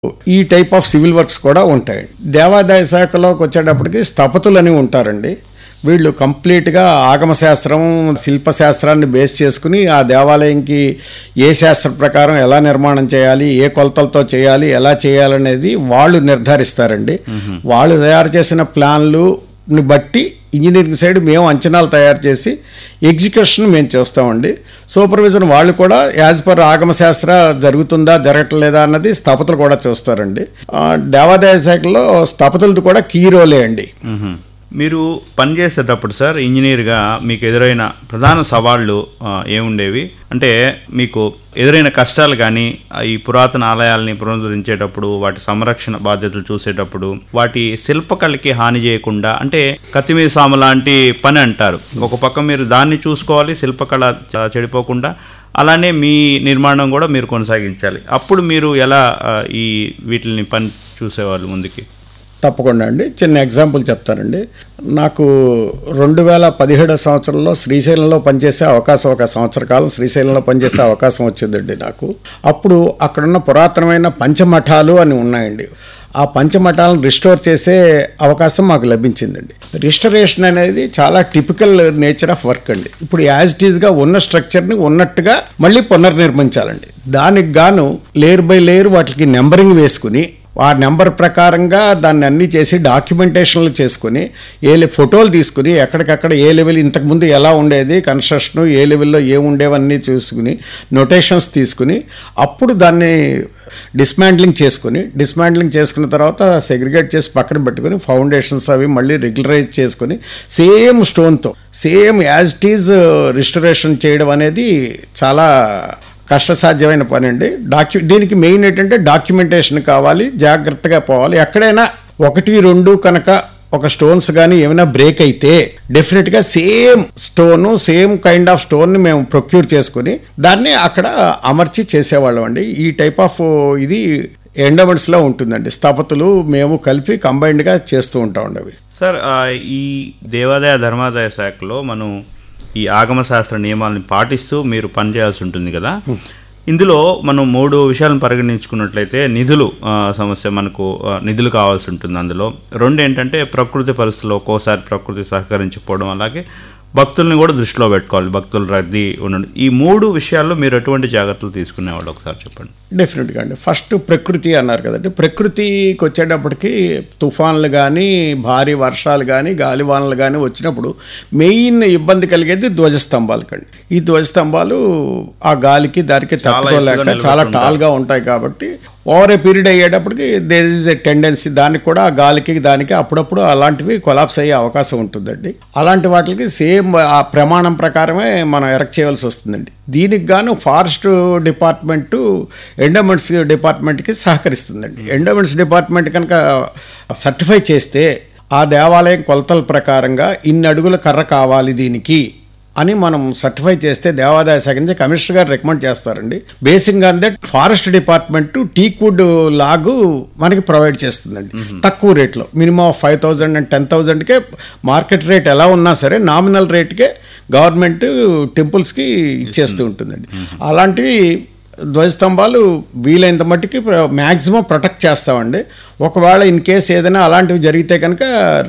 ఈ type of civil works కూడా ఉంటాయి దేవాదాయ శాఖలోకి వచ్చేటప్పటికి స్థపతులని ఉంటారండి వీళ్ళు కంప్లీట్గా ఆగమ శాస్త్రం శిల్పశాస్త్రాన్ని బేస్ చేసుకుని ఆ దేవాలయంకి ఏ శాస్త్ర ప్రకారం ఎలా నిర్మాణం చేయాలి ఏ కొలతలతో చేయాలి ఎలా చేయాలనేది వాళ్ళు నిర్ధారిస్తారండి వాళ్ళు తయారు చేసిన ప్లాన్లు ని బట్టి ఇంజనీరింగ్ సైడ్ మేము అంచనాలు తయారు చేసి ఎగ్జిక్యూషన్ మేము చేస్తామండి సూపర్విజన్ వాళ్ళు కూడా యాజ్ పర్ ఆగమ శాస్త్ర జరుగుతుందా జరగట్లేదా అన్నది స్థపతులు కూడా చూస్తారండి ఆ, దేవాదాయ శాఖలో స్థపతులది కూడా కీ రోలే అండి మ్మ్. మీరు పనిచేసేటప్పుడు సార్ ఇంజనీర్గా మీకు ఎదురైన ప్రధాన సవాళ్ళు ఆ, ఏముండేవి అంటే మీకు ఎదురైన కష్టాలు కానీ ఆ, ఈ పురాతన ఆలయాల్ని పునరుద్ధరించేటప్పుడు వాటి సంరక్షణ బాధ్యతలు చూసేటప్పుడు వాటి శిల్పకళకి హాని చేయకుండా అంటే కత్తిమీద సాము లాంటి పని అంటారు ఒక పక్క మీరు దాన్ని చూసుకోవాలి శిల్పకళ చ- చెడిపోకుండా అలానే మీ నిర్మాణం కూడా మీరు కొనసాగించాలి అప్పుడు మీరు ఎలా ఆ, ఈ వీటిని పని చూసేవాళ్ళు ముందుకి తప్పకుండా అండి చిన్న ఎగ్జాంపుల్ చెప్తానండి నాకు రెండు వేల పదిహేడో సంవత్సరంలో శ్రీశైలంలో పనిచేసే అవకాశం ఒక సంవత్సర కాలం శ్రీశైలంలో పనిచేసే అవకాశం వచ్చిందండి నాకు అప్పుడు అక్కడున్న పురాతనమైన పంచమఠాలు అని ఉన్నాయండి ఆ పంచమఠాలను రిస్టోర్ చేసే అవకాశం మాకు లభించిందండి రిస్టరేషన్ అనేది చాలా టిపికల్ నేచర్ ఆఫ్ వర్క్ అండి ఇప్పుడు యాజ్ ఇట్ ఈస్గా ఉన్న స్ట్రక్చర్ని ఉన్నట్టుగా మళ్ళీ పునర్నిర్మించాలండి దానికి గాను లేయర్ బై లేయర్ వాటికి నెంబరింగ్ వేసుకుని ఆ నెంబర్ ప్రకారంగా దాన్ని అన్ని చేసి డాక్యుమెంటేషన్లు చేసుకుని ఏ లె- ఫోటోలు తీసుకుని ఎక్కడికక్కడ ఏ లెవెల్ ఇంతకుముందు ఎలా ఉండేది కన్స్ట్రక్షన్ ఏ లెవెల్లో ఏముండేవన్నీ చూసుకుని నొటేషన్స్ తీసుకుని అప్పుడు దాన్ని డిస్మాండ్లింగ్ చేసుకుని డిస్మాండ్లింగ్ చేసుకున్న తర్వాత సెగ్రిగేట్ చేసి పక్కన పెట్టుకుని ఫౌండేషన్స్ అవి మళ్ళీ రెగ్యులరైజ్ చేసుకుని సేమ్ స్టోన్తో same as it is restoration చేయడం అనేది చాలా కష్టసాధ్యమైన పని అండి డాక్యు దీనికి మెయిన్ ఏంటంటే డాక్యుమెంటేషన్ కావాలి జాగ్రత్తగా పోవాలి ఎక్కడైనా ఒకటి రెండు కనుక ఒక స్టోన్స్ కానీ ఏమైనా బ్రేక్ అయితే డెఫినెట్గా same stone same kind of స్టోన్ని మేము ప్రొక్యూర్ చేసుకుని దాన్ని అక్కడ అమర్చి చేసేవాళ్ళం అండి ఈ టైప్ ఆఫ్ ఇది ఎండమెంట్స్లో ఉంటుందండి స్థపతులు మేము కలిపి కంబైన్డ్గా చేస్తూ ఉంటాం అవి సార్ ఆ, ఈ దేవాదాయ ధర్మాదాయ శాఖలో మనం ఈ ఆగమ శాస్త్ర నియమాలను పాటిస్తూ మీరు పనిచేయాల్సి ఉంటుంది కదా ఇందులో మనం మూడు విషయాలను పరిగణించుకున్నట్లయితే నిధులు ఆ, సమస్య మనకు ఆ, నిధులు కావాల్సి ఉంటుంది అందులో రెండు ఏంటంటే ప్రకృతి పరిస్థితుల్లో ఒక్కోసారి ప్రకృతి సహకరించకపోవడం అలాగే భక్తుల్ని కూడా దృష్టిలో పెట్టుకోవాలి భక్తుల రద్దీ ఉండడం ఈ మూడు విషయాల్లో మీరు ఎటువంటి జాగ్రత్తలు తీసుకునేవాళ్ళు ఒకసారి చెప్పండి డెఫినెట్గా అండి ఫస్ట్ ప్రకృతి అన్నారు కదండి ప్రకృతికి వచ్చేటప్పటికి తుఫాన్లు కానీ భారీ వర్షాలు కానీ గాలివానలు కానీ వచ్చినప్పుడు మెయిన్ ఇబ్బంది కలిగేది ధ్వజస్తంభాలకండి ఈ ధ్వజస్తంభాలు ఆ గాలికి దానికి తట్టుకోలేక ఎత్తుగా చాలా నిలబెట్టి టాల్గా ఉంటాయి కాబట్టి ఓవర్ ఏ పీరియడ్ అయ్యేటప్పటికి దేర్ ఇస్ ఎ టెండెన్సీ దానికి కూడా ఆ గాలికి దానికి అప్పుడప్పుడు అలాంటివి కొలాప్స్ అయ్యే అవకాశం ఉంటుందండి అలాంటి వాటికి సేమ్ ఆ ప్రమాణం ప్రకారమే మనం ఎరెక్ట్ చేయవలసి వస్తుందండి దీనికి గాను ఫారెస్ట్ డిపార్ట్మెంటు ఎండోమెంట్స్ డిపార్ట్మెంట్కి సహకరిస్తుందండి ఎండోమెంట్స్ డిపార్ట్మెంట్ కనుక సర్టిఫై చేస్తే ఆ దేవాలయం కొలతల ప్రకారంగా ఇన్ని అడుగుల కర్ర కావాలి దీనికి అని మనం సర్టిఫై చేస్తే దేవాదాయ శాఖ నుంచి కమిషనర్ గారు రికమెండ్ చేస్తారండి basing on that forest department teakwood log మనకి ప్రొవైడ్ చేస్తుందండి తక్కువ రేట్లో minimum five thousand and ten థౌజండ్కే మార్కెట్ రేట్ ఎలా ఉన్నా సరే నామినల్ రేట్కే గవర్నమెంట్ టెంపుల్స్కి ఇచ్చేస్తూ ఉంటుందండి అలాంటివి ధ్వజస్తంభాలు వీలైనంత మట్టుకి మ్యాక్సిమం ప్రొటెక్ట్ చేస్తామండి ఒకవేళ ఇన్ కేస్ ఏదైనా అలాంటివి జరిగితే కనుక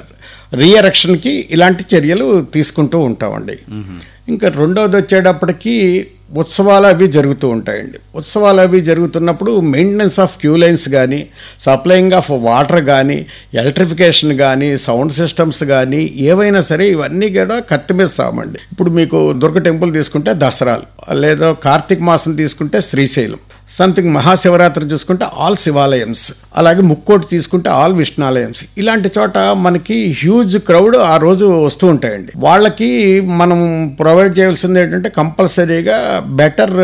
రీఎరక్షన్కి ఇలాంటి చర్యలు తీసుకుంటూ ఉంటామండి ఇంకా రెండవది వచ్చేటప్పటికి ఉత్సవాలు అవి జరుగుతూ ఉంటాయండి ఉత్సవాలు అవి జరుగుతున్నప్పుడు మెయింటెనెన్స్ ఆఫ్ క్యూ లైన్స్ కానీ సప్లయింగ్ ఆఫ్ వాటర్ కానీ ఎలక్ట్రిఫికేషన్ కానీ సౌండ్ సిస్టమ్స్ కానీ ఏవైనా సరే ఇవన్నీ కూడా కత్తి మీద సామండి ఇప్పుడు మీకు దుర్గ టెంపుల్ తీసుకుంటే దసరాలు లేదా కార్తీక మాసం తీసుకుంటే శ్రీశైలం సంథింగ్ మహాశివరాత్రి చూసుకుంటే ఆల్ శివాలయమ్స్ అలాగే ముక్కోటి తీసుకుంటే ఆల్ విష్ణాలయమ్స్ ఇలాంటి చోట మనకి హ్యూజ్ క్రౌడ్ ఆ రోజు వస్తూ ఉంటాయండి వాళ్ళకి మనం ప్రొవైడ్ చేయాల్సింది ఏంటంటే కంపల్సరీగా బెటర్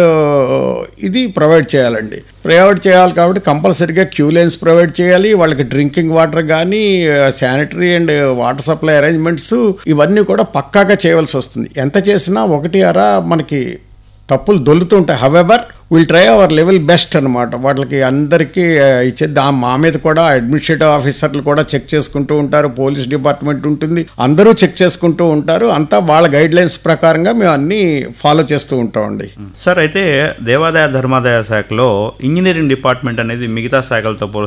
ఇది ప్రొవైడ్ చేయాలండి ప్రొవైడ్ చేయాలి కాబట్టి కంపల్సరీగా క్యూ లైన్స్ ప్రొవైడ్ చేయాలి వాళ్ళకి డ్రింకింగ్ వాటర్ కానీ sanitary and water supply arrangements ఇవన్నీ కూడా పక్కాగా చేయవలసి వస్తుంది ఎంత చేసినా ఒకటి అరా మనకి తప్పులు దొల్లుతూ ఉంటాయి however will try our level best అనమాట వాళ్ళకి అందరికీ ఆ, ఇచ్చే దా మా మీద కూడా అడ్మినిస్ట్రేటివ్ ఆఫీసర్లు కూడా చెక్ చేసుకుంటూ ఉంటారు పోలీస్ డిపార్ట్మెంట్ ఉంటుంది అందరూ చెక్ చేసుకుంటూ ఉంటారు అంతా వాళ్ళ గైడ్ లైన్స్ ప్రకారంగా మేము అన్ని ఫాలో చేస్తూ ఉంటామండి సార్ అయితే దేవాదాయ ధర్మాదాయ శాఖలో ఇంజనీరింగ్ డిపార్ట్మెంట్ అనేది మిగతా శాఖలతో పోలిస్తే